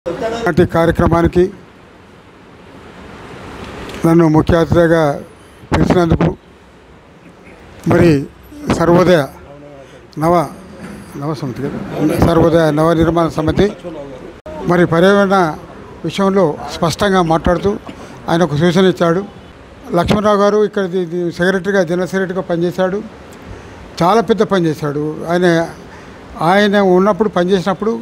నాటి కార్యక్రమానికి నన్ను ముఖ్య అతిథిగా పిలిచినందుకు మరి సర్వోదయ నవ నవ సమితి కదా సర్వోదయ నవ నిర్మాణ సమితి మరి పర్యావరణ విషయంలో స్పష్టంగా మాట్లాడుతూ ఆయన ఒక సూచన ఇచ్చాడు లక్ష్మణరావు గారు ఇక్కడ ది- ది సెక్రటరీగా జనరల్ సెక్రటరీగా పనిచేశాడు చాలా పెద్ద పని చేశాడు ఆయన ఆయన ఉన్నప్పుడు పనిచేసినప్పుడు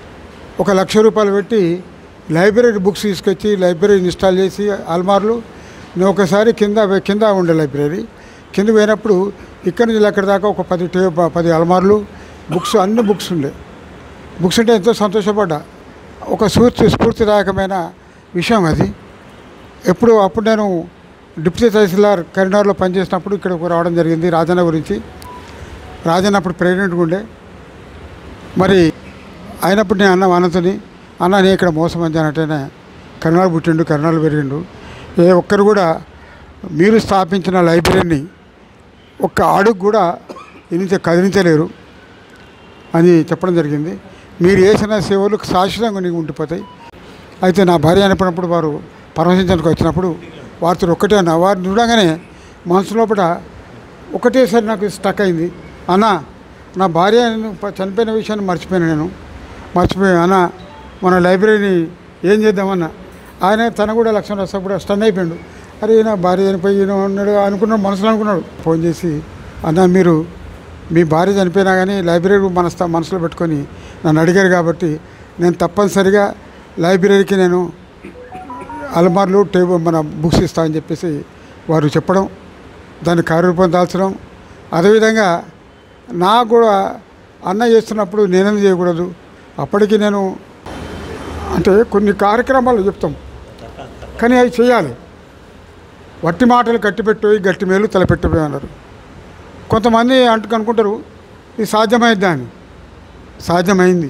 ఒక లక్ష రూపాయలు పెట్టి లైబ్రరీ బుక్స్ తీసుకొచ్చి లైబ్రరీ ఇన్స్టాల్ చేసి అల్మార్లు నేను ఒకసారి కింద కింద ఉండే లైబ్రరీ కింద పోయినప్పుడు ఇక్కడి నుంచి అక్కడి దాకా ఒక పది టే పది అల్మార్లు బుక్స్ అన్ని బుక్స్ ఉండే బుక్స్ ఉంటే ఎంతో సంతోషపడ్డా ఒక స్ఫూర్తి స్ఫూర్తిదాయకమైన విషయం అది ఎప్పుడు అప్పుడు నేను డిప్యూటీ తహసీల్దార్ కరీంనగర్లో పనిచేసినప్పుడు ఇక్కడికి రావడం జరిగింది రాజన్న గురించి రాజన్న అప్పుడు ప్రెసిడెంట్గా ఉండే మరి అయినప్పుడు నేను అన్న అన్నతోని అన్న నేను ఇక్కడ మోసం అంటానంటేనే కరుణాలు పుట్టిండు కరుణాలు పెరిగిండు ఏ ఒక్కరు కూడా మీరు స్థాపించిన లైబ్రరీని ఒక్క అడుగు కూడా ఇంత కదిలించలేరు అని చెప్పడం జరిగింది మీరు చేసిన సేవలు శాశ్వతంగా నీకు ఉండిపోతాయి అయితే నా భార్య అనిపినప్పుడు వారు పరామర్శించడానికి వచ్చినప్పుడు వారితో ఒక్కటే అన్న వారిని చూడగానే మనసు లోపల ఒకటేసారి నాకు స్టక్ అయింది అన్న నా భార్య ప- చనిపోయిన విషయాన్ని మర్చిపోయాను నేను మర్చిపోయాను అన్న మన లైబ్రరీని ఏం చేద్దామన్న ఆయన తన కూడా లక్ష్మణ రావు కూడా స్టన్ అయిపోయాడు అరే నా భార్య చనిపోయి ఈయన ఉన్నాడు అనుకున్నాడు మనసులో అనుకున్నాడు ఫోన్ చేసి అన్న మీరు మీ భార్య చనిపోయినా కానీ లైబ్రరీ మనస్తా మనసులో పెట్టుకొని నన్ను అడిగారు కాబట్టి నేను తప్పనిసరిగా లైబ్రరీకి నేను అలమార్లు టేబుల్ మన బుక్స్ ఇస్తా అని చెప్పేసి వారు చెప్పడం దాన్ని కార్యరూపం దాల్చడం అదేవిధంగా నాకు కూడా అన్న చేస్తున్నప్పుడు నేనేం చేయకూడదు అప్పటికి నేను అంటే కొన్ని కార్యక్రమాలు చెప్తాం కానీ అవి చేయాలి వట్టి మాటలు గట్టిపెట్టు గట్టి మేలు తలపెట్టిపోయి అన్నారు కొంతమంది అంటు అనుకుంటారు ఇది సాధ్యమైద్దా అని సాధ్యమైంది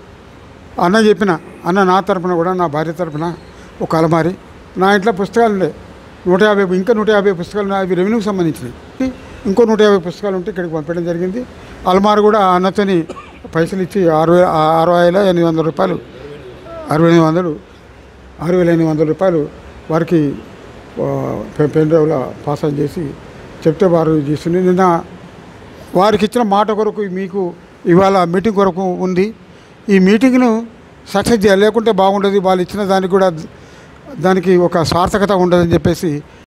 అన్న చెప్పిన అన్న నా తరపున కూడా నా భార్య తరపున ఒక అలమారి నా ఇంట్లో పుస్తకాలు ఉండే నూట యాభై ఇంకా నూట యాభై పుస్తకాలు ఉన్నాయి. అవి రెవెన్యూకి సంబంధించినవి ఇంకో నూట యాభై పుస్తకాలు ఉంటే ఇక్కడికి పంపించడం జరిగింది అలమారి కూడా ఆ అన్నతోని పైసలు ఇచ్చి ఆరు వే- ఆ- ఆరు వేల ఎనిమిది వందల రూపాయలు అరవై ఎనిమిది వందలు ఆరు వేల ఎనిమిది వందల రూపాయలు వారికి ఆ, పె- పెన్ డ్రైవ్లో పాస్ ఆన్ చేసి చెప్తే వారు చేసింది నిన్న వారికి ఇచ్చిన మాట కొరకు మీకు ఇవాళ మీటింగ్ కొరకు ఉంది ఈ మీటింగ్ను సక్సెస్ చేయాలి లేకుంటే బాగుండదు వాళ్ళు ఇచ్చిన దానికి కూడా దానికి ఒక సార్థకత ఉండదని చెప్పేసి